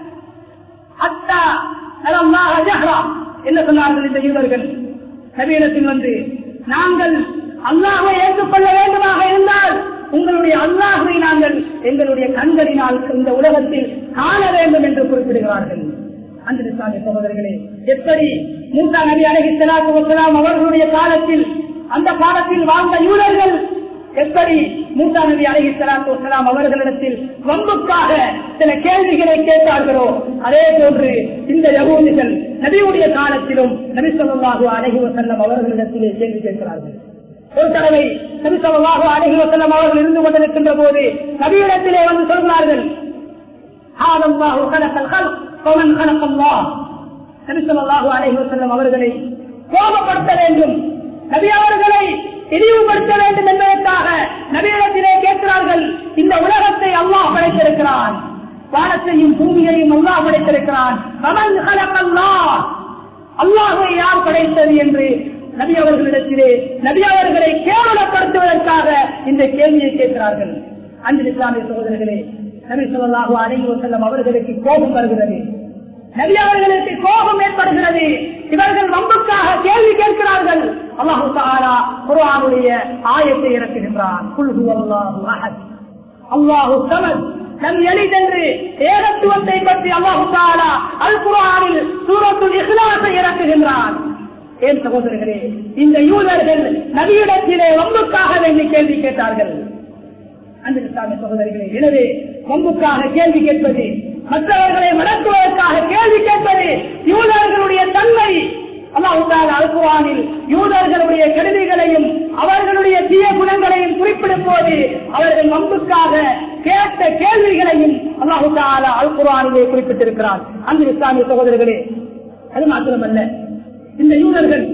ஹத்தா நரல்லாஹ ஜஹ்ரா என்ன சொன்னார்கள் இந்த யூதர்கள் நபியிடத்தில் வந்து நாங்கள் அல்லாஹை ஏற்றுக்கொள்ள வேண்டுமாக இருந்தால் உங்களுடைய அல்லாஹை நாங்கள் எங்களுடைய கண்களினால் இந்த உலகத்தில் காண வேண்டும் என்று குறிப்பிடுகிறார்கள் அன்று சாமி சகோதரர்களே எப்படி மூசா நபி அலஹி சலாத்து வசலாம் அவர்களுடைய காலத்தில் அந்த காலத்தில் வாழ்ந்த யூதர்கள் எப்படி மூசா நபி அலஹி சலாத்து வசலாம் அவர்களிடத்தில் வம்புக்காக சில கேள்விகளை கேட்டார்களோ அதே போன்று இந்த யகூதிகள் நபியுடைய காலத்திலும் நபி சொல்லாஹு அலஹி வசல்லம் அவர்களிடத்திலே கேள்வி கேட்கிறார்கள் ஒரு தடவை நபி சொல்லாஹு அலஹி வசல்லம் அவர்கள் இருந்து கொண்டிருக்கின்ற போது நபியிடத்திலே வந்து சொல்கிறார்கள் هذا الله خلق الخلق ومن خلق الله நபி ஸல்லல்லாஹு அலைஹி வஸல்லம் அவர்களை கோபப்படுத்த வேண்டும் நபி அவர்களை இழிவுபடுத்த வேண்டும் என்பதற்காக நபியிடத்திலே கேட்கிறார்கள் இந்த உலகத்தை அல்லாஹ் படைத்திருக்கிறான் வானத்தையும் பூமியையும் அல்லாஹ் படைத்திருக்கிறான் வமன் خلق الله அல்லாஹை யார் படைத்தது என்று நபி அவர்களிடத்திலே நபி அவர்களை கேவலப்படுத்துவதற்காக இந்த கேள்வியை கேட்கிறார்கள் அஞ்சு இஸ்லாமிய சகோதரர்களே நபி சொல்லாஹு அலைஹி வஸல்லம் அவர்களுக்கு கோபம் வருகிறது நபி அவர்களுக்கு கோபம் ஏற்படுகிறது இவர்கள் வம்புக்காக கேள்வி கேட்கிறார்கள் அல்லாஹு தஆலா குர்ஆனுடைய ஆயத்தை இறக்குகின்றான் குல் ஹுவல்லாஹு அஹத் அல்லாஹு ஸமத் லம் யலித் என்று ஏகத்துவத்தை பற்றி அல்லாஹு தஆலா அல் குர்ஆனில் சூரத்துல் இக்லாஸை இறக்குகின்றான் ஏன் சகோதரர்களே இந்த யூதர்கள் நபியிடத்திலே வம்புக்காக வேண்டி கேள்வி கேட்டார்கள் அந்த இஸ்லாமிய சகோதரிகளே எனவே வம்புக்காக கேள்வி கேட்பது மற்றவர்களை மடக்குவதற்காக கேள்வி கேட்பது யூதர்களுடைய தன்மை அல்லாஹால அல்குவானில் யூதர்களுடைய கெடுதிகளையும் அவர்களுடைய தீய குணங்களையும் குறிப்பிடும் போது அவர்கள் வம்புக்காக கேட்ட கேள்விகளையும் அல்லாஹு தாலா அல்குவானிலே குறிப்பிட்டிருக்கிறார் அந்த இஸ்லாமிய சகோதரர்களே அது மாத்திரமல்ல இந்த யூதர்கள்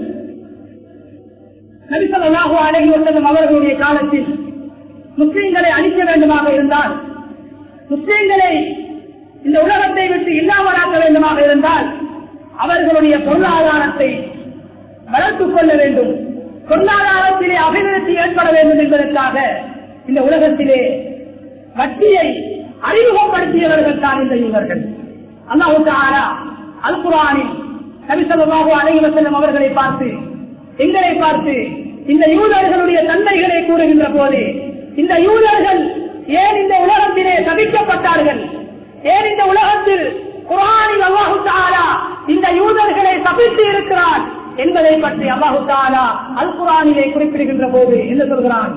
நபிசல்லாஹு அழகி வந்ததும் அவர்களுடைய காலத்தில் முஸ்லிம்களை அழிக்க வேண்டுமாக இருந்தால் முஸ்லிம்களை இந்த உலகத்தை விட்டு இல்லாமலாக்க வேண்டுமாக இருந்தால் அவர்களுடைய பொருளாதாரத்தை வளர்த்துக் கொள்ள வேண்டும் பொருளாதாரத்திலே அபிவிருத்தி ஏற்பட வேண்டும் என்பதற்காக இந்த உலகத்திலே வட்டியை அறிமுகப்படுத்தியவர்கள் தான் இந்த யூதர்கள் அல்லாஹு ஆரா அல் குரானில் கவிசலமாக அலைவ செல்லும் அவர்களை பார்த்து எங்களை பார்த்து இந்த யூதர்களுடைய தன்மைகளை கூறுகின்ற போது இந்த யூதர்கள் ஏன் இந்த உலகத்திலே சபிக்கப்பட்டார்கள் ஏன் இந்த உலகத்தில் குரானில் அல்லாஹு தாலா இந்த யூதர்களை சபித்து இருக்கிறான் என்பதை பற்றி அல்லாஹு தாலா அல் குரானிலே குறிப்பிடுகின்ற போது என்ன சொல்கிறான்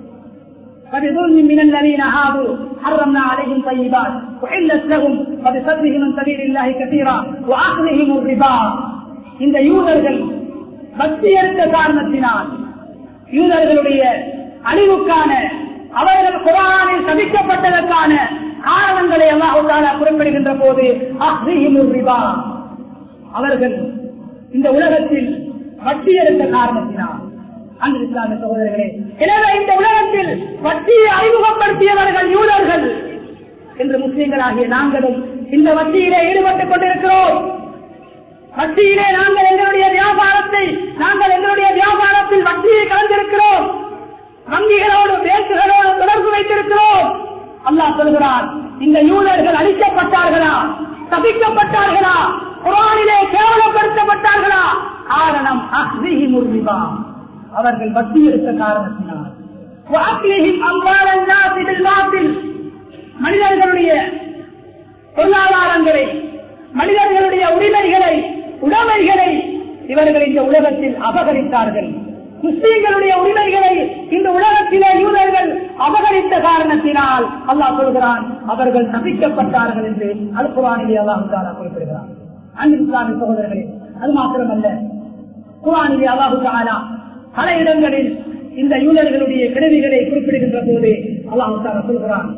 فبظلم من الذين هادوا حرمنا عليهم طيبات وحلت لهم وبصدهم من سبيل الله كثيرا واخذهم الربا இந்த யூதர்கள் பக்தி எடுத்த காரணத்தினால் யூதர்களுடைய அழிவுக்கான அவர்கள் குரானில் சபிக்கப்பட்டதற்கான காரணங்களை அல்லாஹால குறிப்பிடுகின்ற போது ரிபா அவர்கள் இந்த உலகத்தில் வட்டி எடுத்த காரணத்தினால் அன்று இஸ்லாமிய சகோதரர்களே எனவே இந்த உலகத்தில் வட்டியை அறிமுகப்படுத்தியவர்கள் யூதர்கள் என்று முஸ்லீம்களாகிய நாங்களும் இந்த வட்டியிலே ஈடுபட்டுக் கொண்டிருக்கிறோம் வட்டியிலே நாங்கள் எங்களுடைய வியாபாரத்தை நாங்கள் எங்களுடைய வியாபாரத்தில் வட்டியை கலந்திருக்கிறோம் வங்கிகளோடு பேங்குகளோடு தொடர்பு வைத்திருக்கிறோம் அல்லாஹ் சொல்கிறார் இந்த யூதர்கள் அழிக்கப்பட்டார்களா தப்பிக்கப்பட்டார்களா குரானிலே கேவலப்படுத்தப்பட்டார்களா காரணம் அஹ்திஹி முர்ரிபா அவர்கள் வட்டி எடுத்த காரணத்தினால் வாக்கிலிஹிம் அம்வாலன் நாசி பில் பாத்தில் மனிதர்களுடைய பொருளாதாரங்களை மனிதர்களுடைய உரிமைகளை உடைமைகளை இவர்கள் இந்த உலகத்தில் அபகரித்தார்கள் முஸ்லீம்களுடைய உரிமைகளை இந்த உலகத்திலே யூதர்கள் அபகரித்த காரணத்தினால் அல்லாஹ் சொல்கிறான் அவர்கள் சபிக்கப்பட்டார்கள் என்று அல் குரானிலே அல்லாஹு குறிப்பிடுகிறார் அன்பு இஸ்லாமிய சகோதரர்களே அது மாத்திரமல்ல குரானிலே அல்லாஹு தாலா பல இடங்களில் இந்த யூதர்களுடைய கிழவிகளை குறிப்பிடுகின்ற போது அல்லாஹு தாலா சொல்கிறான்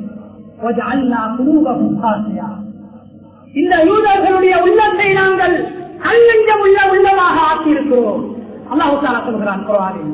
இந்த யூதர்களுடைய உள்ளத்தை நாங்கள் கல்லஞ்சம் உள்ள உள்ளமாக ஆக்கியிருக்கிறோம் அல்லாஹு தாலா சொல்கிறான் குரானில்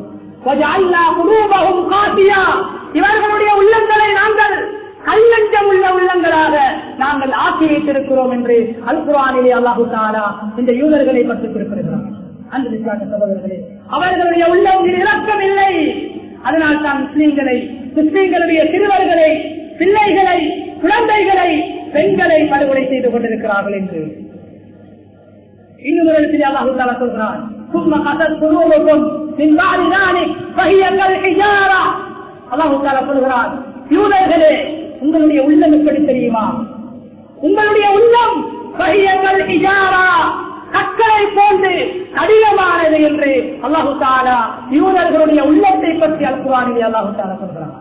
இவர்களுடைய உள்ளங்களை நாங்கள் கல்லஞ்சம் உள்ள உள்ளங்களாக நாங்கள் ஆக்கி வைத்திருக்கிறோம் என்று அல் குரானிலே அல்லாஹு தாலா இந்த யூதர்களை பற்றி குறிப்பிடுகிறார் அன்பு சகோதரர்களே அவர்களுடைய உள்ளத்தில் இறக்கம் இல்லை அதனால் தான் முஸ்லீம்களை முஸ்லீம்களுடைய தன்னுடைய சிறுவர்களை பிள்ளைகளை குழந்தைகளை பெண்களை படுகொலை செய்து கொண்டிருக்கிறார்கள் என்று இன்னும் ஒரு இடத்தில் அல்லாஹு தாலா சொல்கிறான் ثم قست قلوبكم من بعد ذلك فهي كالحجارة அல்லாஹு தாலா சொல்கிறான் யூதர்களே உங்களுடைய உள்ளம் எப்படி தெரியுமா உங்களுடைய உள்ளம் فهي كالحجارة கற்களை போன்று கடினமானது என்று அல்லாஹு தாலா யூதர்களுடைய உள்ளத்தை பற்றி அல்குவானிலே அல்லாஹு தாலா சொல்கிறான்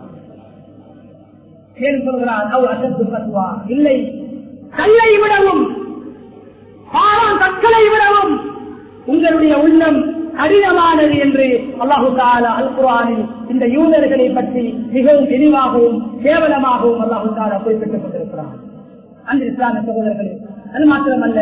ஏன் சொல்கிறான் அவ் அசத்து பத்துவா இல்லை கல்லை விடவும் பாரம் கற்களை விடவும் உங்களுடைய உள்ளம் கடினமானது என்று அல்லாஹு தாலா அல் குரானில் இந்த யூதர்களை பற்றி மிகவும் தெளிவாகவும் கேவலமாகவும் அல்லாஹு தாலா குறிப்பிட்டுக் கொண்டிருக்கிறார் அந்த இஸ்லாமிய சகோதரர்களே அது மாத்திரமல்ல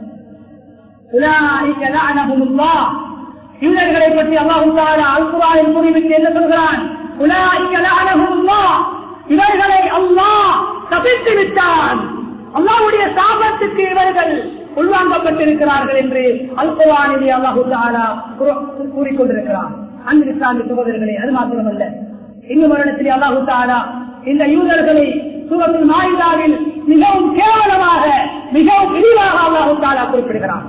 உலாயிக லஅனஹுமுல்லாஹ். யூதர்களை பற்றி அல்லாஹு தாலா அல் குரானில் குறிப்பிட்டு என்ன சொல்கிறான் உலாயிக லஅனஹுமுல்லாஹ். இவர்களை அல்லாஹ் தபித்து விட்டான் அல்லாஹ்வுடைய சாபத்துக்கு இவர்கள் உள்வாங்கப்பட்டிருக்கிறார்கள் என்று அல்குவானிலே அல்லாஹு தாலா கூற- கூறிக்கொண்டிருக்கிறார் அன்பு இஸ்லாமிய சகோதரர்களே அது மாத்திரமல்ல இன்னும் வருடத்திலே அல்லாஹு தாலா இந்த யூதர்களை சூரத்தில் மாயுதாவில் மிகவும் கேவலமாக மிகவும் விரிவாக அல்லாஹு தாலா குறிப்பிடுகிறார்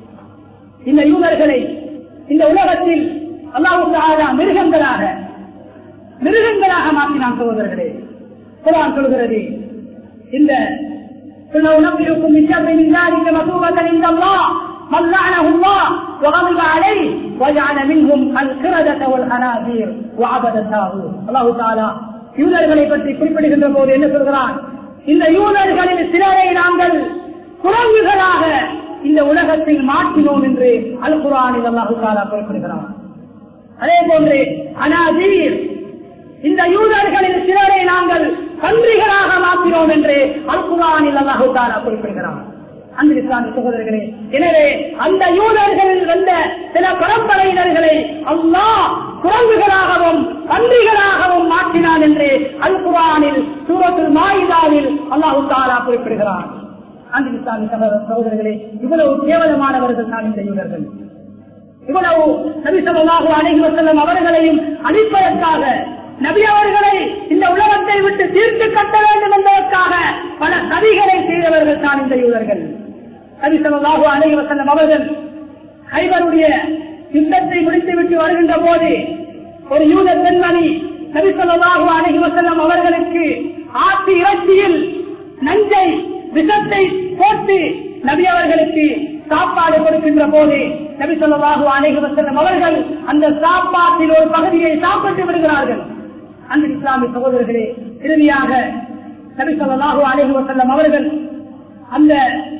இந்த யூதர்களை இந்த உலகத்தில் அல்லாஹு தாலா மிருகங்களாக மிருகங்களாக மாற்றினான் சகோதரர்களே குரான் சொல்கிறது இந்த قل لو نبئكم بشر من ذلك مثوبة عند الله من لعنه الله وغضب عليه وجعل منهم القردة والخنازير وعبد الطاغوت الله تعالى யூதர்களை பற்றி குறிப்பிடுகின்ற போது என்ன சொல்கிறான் இந்த யூதர்களில் சிலரை நாங்கள் குரங்குகளாக இந்த உலகத்தில் மாற்றினோம் என்று அல் குரானில் அல்லாஹு தாலா குறிப்பிடுகிறான் அதே போன்று அனாதீர் இந்த யூதர்களில் சிலரை நாங்கள் கன்றிகளாக மாற்றினோம் என்று அல் குரானில் அல்லாஹு தாலா குறிப்பிடுகிறார் அந்த இஸ்லாமிய சகோதரர்களே எனவே அந்த யூதர்களில் வந்த சில பரம்பரையினர்களை அல்லாஹ் குரங்குகளாகவும் கன்றிகளாகவும் மாற்றினான் என்று அல் குரானில் சூரத்தில் மாயிதாவில் அல்லாஹு தாலா குறிப்பிடுகிறார் அந்த இஸ்லாமிய சகோதர சகோதரர்களே இவ்வளவு கேவலமானவர்கள் தான் இந்த யூதர்கள் இவ்வளவு நபிசல்லாஹு அலைஹி வஸல்லம் அவர்களையும் அழிப்பதற்காக நபி அவர்களை இந்த உலகத்தை விட்டு தீர்த்து கட்ட வேண்டும் என்பதற்காக பல சதிகளை செய்தவர்கள் தான் இந்த யூதர்கள் நபிசல்லாஹு அலைஹி வஸல்லம் அவர்கள் ஹைபருடைய யுத்தத்தை முடித்துவிட்டு வருகின்ற போது ஒரு யூத பெண்மணி நபிசல்லாஹு அலைஹி வஸல்லம் அவர்களுக்கு ஆட்டு இறைச்சியில் நஞ்சை விஷத்தை போட்டு நபி அவர்களுக்கு சாப்பாடு கொடுக்கின்ற போது நபி சொல்லாஹு அலைஹி வஸல்லம் அவர்கள் அந்த சாப்பாட்டில் ஒரு பகுதியை சாப்பிட்டு விடுகிறார்கள் அந்த இஸ்லாமிய சகோதரர்களே இறுதியாக நபி சொல்லாஹு அலைஹி வஸல்லம் அவர்கள் அந்த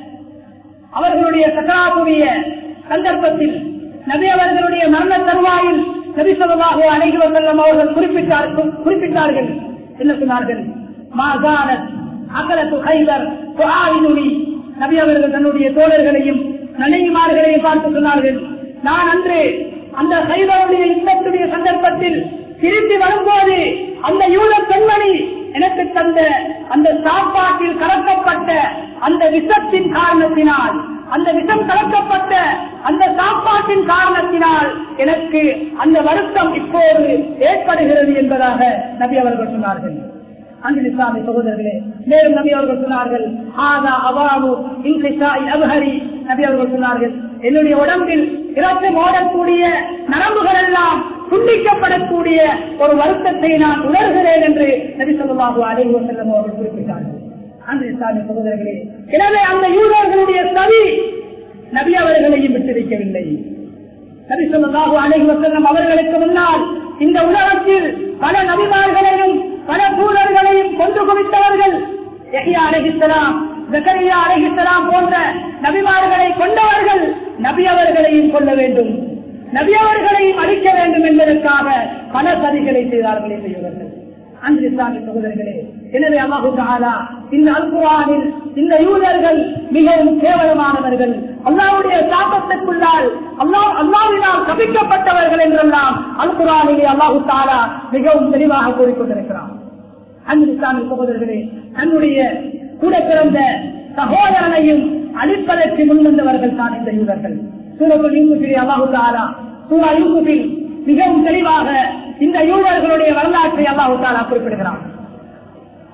அவர்களுடைய சக்கராவுடைய சந்தர்ப்பத்தில் நபி அவர்களுடைய மரண தருவாயில் நபி சொல்லாஹு அலைஹி வஸல்லம் அவர்கள் குறிப்பிட்டார்கள் குறிப்பிட்டார்கள் என்ன சொன்னார்கள் மாகாணத் அகலத்து கைவர் துஆயினுனி நபி அவர்கள் தன்னுடைய தோழர்களையும் நன்மைமார்களையும் பார்த்து சொன்னார்கள் நான் அன்று அந்த கைவருடைய யுத்தத்துடைய சந்தர்ப்பத்தில் திரும்பி வரும்போது அந்த யூத பெண்மணி எனக்கு தந்த அந்த சாப்பாட்டில் கலக்கப்பட்ட அந்த விஷத்தின் காரணத்தினால் அந்த விஷம் கலக்கப்பட்ட அந்த சாப்பாட்டின் காரணத்தினால் எனக்கு அந்த வருத்தம் இப்போது ஏற்படுகிறது என்பதாக நபி அவர்கள் சொன்னார்கள் அன்பு இஸ்லாமிய சகோதரர்களே மேலும் நபி அவர்கள் சொன்னார்கள் ஆதா அவாவு இன்கிஷாய் அபஹரி நபி அவர்கள் சொன்னார்கள் என்னுடைய உடம்பில் இறக்கம் ஓடக்கூடிய நரம்புகள் எல்லாம் துண்டிக்கப்படக்கூடிய ஒரு வருத்தத்தை நான் உணர்கிறேன் என்று நபி சொல்லாஹு அலைஹி வஸல்லம் அவர்கள் குறிப்பிட்டார்கள் அன்பு இஸ்லாமிய சகோதரர்களே எனவே அந்த யூதர்களுடைய சதி நபி அவர்களையும் விட்டிருக்கவில்லை நபி சொல்லாஹு அலைஹி வஸல்லம் அவர்களுக்கு முன்னால் இந்த உலகத்தில் பல நபிமார்களையும் பல தூதர்களையும் கொண்டு குவித்தவர்கள் யஹ்யா அலைஹிஸ்ஸலாம் ஜக்கரியா அலைஹிஸ்ஸலாம் போன்ற நபிமார்களை கொண்டவர்கள் நபி அவர்களையும் கொள்ள வேண்டும் நபி அவர்களையும் அழிக்க வேண்டும் என்பதற்காக பல சதிகளை செய்தார்கள் என்று இவர்கள் அன்பு இஸ்லாமிய சகோதரர்களே எனவே அல்லாஹு தஆலா இந்த அல்குரானில் இந்த யூதர்கள் மிகவும் கேவலமானவர்கள் அல்லாவுடைய சாபத்துக்குள்ளால் அல்லாஹ் அல்லாவினால் கபிக்கப்பட்டவர்கள் என்றெல்லாம் அல்குரானிலே அல்லாஹு தாலா மிகவும் தெளிவாக கூறிக்கொண்டிருக்கிறார் அன்பு இஸ்லாமிய சகோதரர்களே தன்னுடைய கூட பிறந்த சகோதரனையும் அழிப்பதற்கு முன்வந்தவர்கள் தான் இந்த யூதர்கள் சூரத்துல் யூசுஃபிலே அல்லாஹு தாலா சூரா யூசுஃபில் மிகவும் தெளிவாக இந்த யூதர்களுடைய வரலாற்றை அல்லாஹு தாலா குறிப்பிடுகிறார்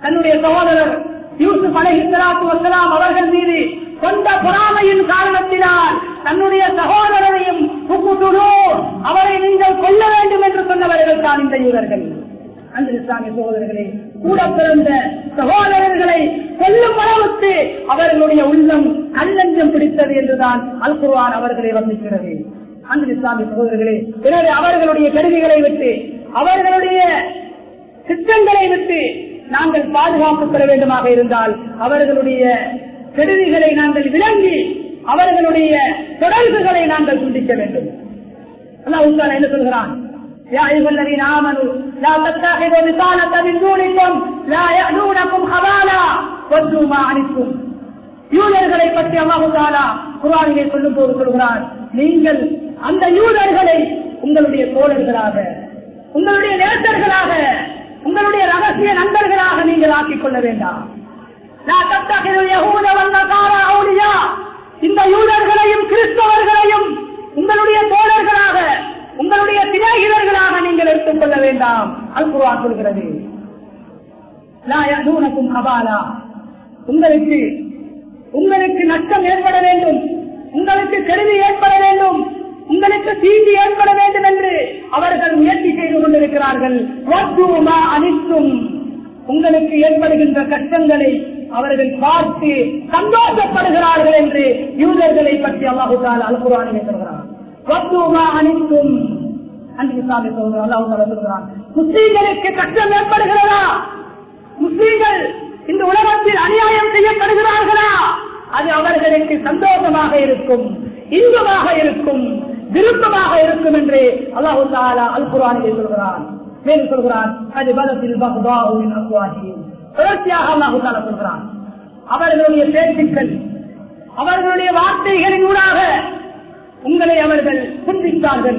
தன்னுடைய சகோதரர் யூசுப் அலைஹிஸ்ஸலாத்து வஸ்ஸலாம் அவர்கள் மீது கொண்ட பொறாமையின் காரணத்தினால் தன்னுடைய சகோதரரையும் உக்குதுலோ அவரை நீங்கள் கொல்ல வேண்டும் என்று சொன்னவர்கள் தான் இந்த யூதர்கள் அந்த இஸ்லாமிய சகோதரர்களே கூட பிறந்த சகோதரர்களை கொல்லும் அளவுக்கு அவர்களுடைய உள்ளம் கல்லஞ்சம் பிடித்தது என்றுதான் அல் குர்ஆன் அவர்களை வர்ணிக்கிறது அந்த இஸ்லாமிய சகோதரர்களே எனவே அவர்களுடைய கருவிகளை விட்டு அவர்களுடைய திட்டங்களை விட்டு நாங்கள் பாதுகாப்பு பெற வேண்டுமாக இருந்தால் அவர்களுடைய கருவிகளை நாங்கள் விளங்கி அவர்களுடைய தொடர்புகளை நாங்கள் துண்டிக்க வேண்டும் அல்லாஹ் உத்தாலா என்ன சொல்கிறான் يا أيها الذين آمنوا لا تتخذوا بطانة من دونكم لا يألونكم خبالا ودوا ما عنتم யூதர்களை பற்றி அல்லாஹு தாலா குரானிலே சொல்லும் போது சொல்கிறார் நீங்கள் அந்த யூதர்களை உங்களுடைய தோழர்களாக உங்களுடைய நேசர்களாக உங்களுடைய ரகசிய நண்பர்களாக நீங்கள் ஆக்கிக் கொள்ள வேண்டாம் லா தத்தகிதுல் யஹூத வன்னசாரா அவுலியா. இந்த யூதர்களையும் கிறிஸ்தவர்களையும் உங்களுடைய தோழர்களாக உங்களுடைய தினகிரர்களாக நீங்கள் எடுத்துக் கொள்ள வேண்டாம் அல் குர்ஆன் சொல்கிறது லா யஅதூனக்கும் ஹபாலா. உங்களுக்கு உங்களுக்கு நஷ்டம் ஏற்பட வேண்டும் உங்களுக்கு கருவி ஏற்பட வேண்டும் உங்களுக்கு தீங்கு ஏற்பட வேண்டும் என்று அவர்கள் முயற்சி செய்து கொண்டிருக்கிறார்கள் வத்துமா அனித்தும் உங்களுக்கு ஏற்படுகின்ற கஷ்டங்களை அவர்கள் பார்த்து சந்தோஷப்படுகிறார்கள் என்று யூதர்களை பற்றி அல்லாஹு தாலா அல் குர்ஆனிலே சொல்கிறார் வத்துமா அனித்தும் அன்றைக்கு சாமி சொல்கிறார் அல்லாஹு தாலா சொல்கிறான் முஸ்லீம்களுக்கு கஷ்டம் ஏற்படுகிறதா முஸ்லீம்கள் இந்த உலகத்தில் அநியாயம் செய்யப்படுகிறார்களா அது அவர்களுக்கு சந்தோஷமாக இருக்கும் இன்பமாக இருக்கும் விருப்பமாக இருக்கும் என்று அல்லாஹு தாலா அல் குரானிலே சொல்கிறான் மேலும் சொல்கிறான் அது பலத்தில் பகுதாவின் அக்குவாதியும் தொடர்ச்சியாக அல்லாஹு தாலா சொல்கிறான் அவர்களுடைய பேச்சுக்கள் அவர்களுடைய வார்த்தைகளின் ஊடாக உங்களை அவர்கள் துண்டித்தார்கள்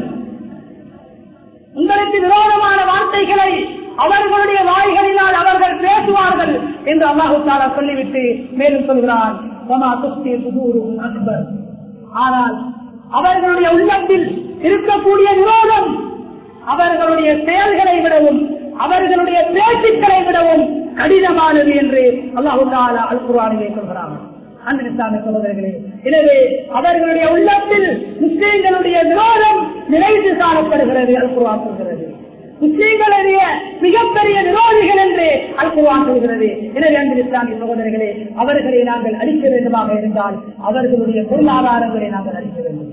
உங்களுக்கு விரோதமான வார்த்தைகளை அவர்களுடைய வாய்களினால் அவர்கள் பேசுவார்கள் என்று அல்லாஹு தாலா சொல்லிவிட்டு மேலும் சொல்கிறான் "வமா துக்தி சுதூருஹும் அக்பர்." ஆனால் அவர்களுடைய உள்ளத்தில் இருக்கக்கூடிய விரோதம் அவர்களுடைய செயல்களை விடவும் அவர்களுடைய பேச்சுக்களை விடவும் கடினமானது என்று அல்லாஹு தாலா அல் குர்ஆனிலே சொல்கிறான் அன்பு இஸ்லாமிய சகோதரர்களே எனவே அவர்களுடைய உள்ளத்தில் முஸ்லீம்களுடைய விரோதம் நிலைத்து காணப்படுகிறது அல் குர்ஆன் சொல்கிறது முஸ்லீம்களுடைய மிகப்பெரிய விரோதிகள் என்று அல் குர்ஆன் சொல்கிறது எனவே அன்பு இஸ்லாமிய சகோதரர்களே அவர்களை நாங்கள் அழிக்க வேண்டுமாக இருந்தால் அவர்களுடைய பொருளாதாரங்களை நாங்கள் அழிக்க வேண்டும்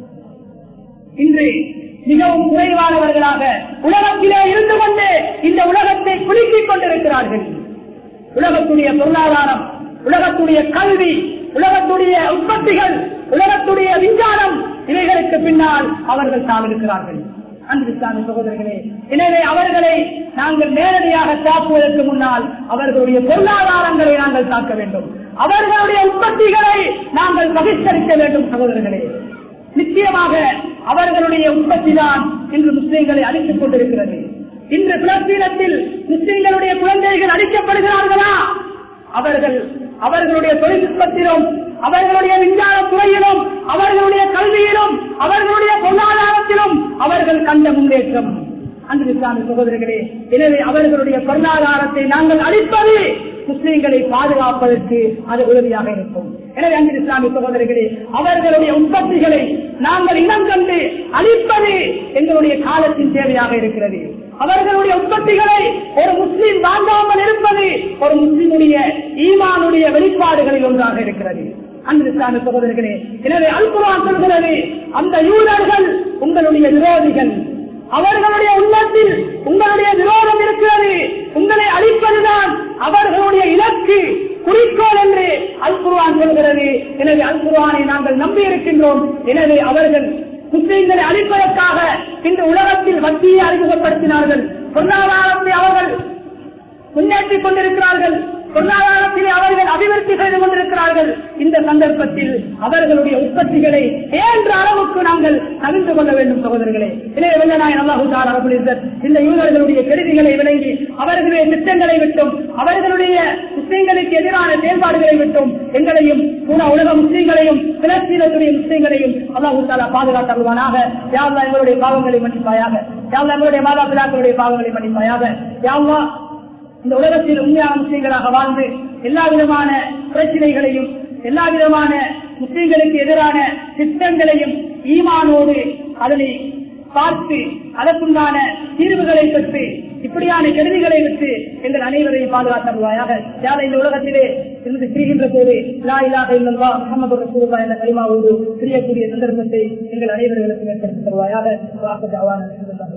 இன்று மிகவும் குறைவானவர்களாக உலகத்திலே இருந்து கொண்டு இந்த உலகத்தை குலுக்கிக் கொண்டிருக்கிறார்கள் உலகத்துடைய பொருளாதாரம் உலகத்துடைய கல்வி உலகத்துடைய உற்பத்திகள் உலகத்துடைய விஞ்ஞானம் இவைகளுக்கு பின்னால் அவர்கள் சார்ந்திருக்கிறார்கள் அன்பு இஸ்லாமிய சகோதரர்களே எனவே அவர்களை நாங்கள் நேரடியாக தாக்குவதற்கு முன்னால் அவர்களுடைய பொருளாதாரங்களை நாங்கள் தாக்க வேண்டும் அவர்களுடைய உற்பத்திகளை நாங்கள் பகிஷ்கரிக்க வேண்டும் சகோதரர்களே நிச்சயமாக அவர்களுடைய உற்பத்தி தான் இன்று முஸ்லிம்களை அழித்துக் கொண்டிருக்கிறது இன்று பிளஸ்தீனத்தில் முஸ்லிம்களுடைய குழந்தைகள் அழிக்கப்படுகிறார்களா அவர்கள் அவர்களுடைய தொழில்நுட்பத்திலும் அவர்களுடைய விஞ்ஞான துறையிலும் அவர்களுடைய கல்வியிலும் அவர்களுடைய பொருளாதாரத்திலும் அவர்கள் கண்ட முன்னேற்றம் அன்பு இஸ்லாமிய சகோதரர்களே எனவே அவர்களுடைய பொருளாதாரத்தை நாங்கள் அளிப்பது முஸ்லிம்களை பாதுகாப்பதற்கு அது உதவியாக இருக்கும் எனவே அன்பு இஸ்லாமிய சகோதரர்களே அவர்களுடைய உற்பத்திகளை நாங்கள் இனம் கண்டு அளிப்பது எங்களுடைய காலத்தின் தேவையாக இருக்கிறது அவர்களுடைய உற்பத்திகளை ஒரு முஸ்லீம் வாங்காமல் இருப்பது ஒரு முஸ்லிமுடைய ஈமானுடைய வெளிப்பாடுகளில் ஒன்றாக இருக்கிறது அன்பு இஸ்லாமிய சகோதரர்களே எனவே அல்குரான் சொல்கிறது அந்த யூதர்கள் உங்களுடைய விரோதிகள் அவர்களுடைய உள்ளத்தில் உங்களுடைய விரோதம் இருக்கிறது உங்களை அழிப்பதுதான் அவர்களுடைய இலக்கு குறிக்கோள் என்று அல் குர்ஆன் சொல்கிறது எனவே அல் குர்ஆனை நாங்கள் நம்பி இருக்கின்றோம் எனவே அவர்கள் முஸ்லிம்களை அழிப்பதற்காக இந்த உலகத்தில் வட்டியை அறிமுகப்படுத்தினார்கள் பொருளாதாரத்தை அவர்கள் முன்னேற்றிக் கொண்டிருக்கிறார்கள் பொருளாதாரத்திலே அவர்கள் அபிவிருத்தி செய்து கொண்டிருக்கிறார்கள் இந்த சந்தர்ப்பத்தில் அவர்களுடைய உற்பத்திகளை ஏன்ற அளவுக்கு நாங்கள் அறிந்து கொள்ள வேண்டும் சகோதரர்களே எனவே வெள்ளநாயன் அல்லாஹு தாரா இந்த யூதர்களுடைய கெடுதிகளை விளங்கி அவர்களுடைய திட்டங்களை விட்டும் அவர்களுடைய முஸ்லீம்களுக்கு எதிரான செயல்பாடுகளை விட்டும் எங்களையும் கூட உலக முஸ்லீம்களையும் பிலஸ்தீனத்துடைய முஸ்லீம்களையும் அல்லாஹு தாலா பாதுகாத்தருவானாக யாவ்லா எங்களுடைய பாவங்களை மன்னிப்பாயாக யாவ்லா எங்களுடைய மாதா பிதாக்களுடைய பாவங்களை மன்னிப்பாயாக யாவ்லா இந்த உலகத்தில் உண்மையான முஸ்லீம்களாக வாழ்ந்து எல்லா விதமான பிரச்சனைகளையும் எல்லா விதமான முஸ்லீம்களுக்கு எதிரான திட்டங்களையும் ஈமானோடு அதனை பார்த்து அதற்குண்டான தீர்வுகளை பெற்று இப்படியான கருவிகளை விட்டு எங்கள் அனைவரையும் பாதுகாத்தருவாயாக யாரை இந்த உலகத்திலே இருந்து பிரிகின்ற போது லா இலாக இல்லல்லா முகமது ரசூலுல்லா என்ற கலிமாவோடு பிரியக்கூடிய சந்தர்ப்பத்தை எங்கள் அனைவர்களுக்கும் ஏற்படுத்தி தருவாயாக வாக்கு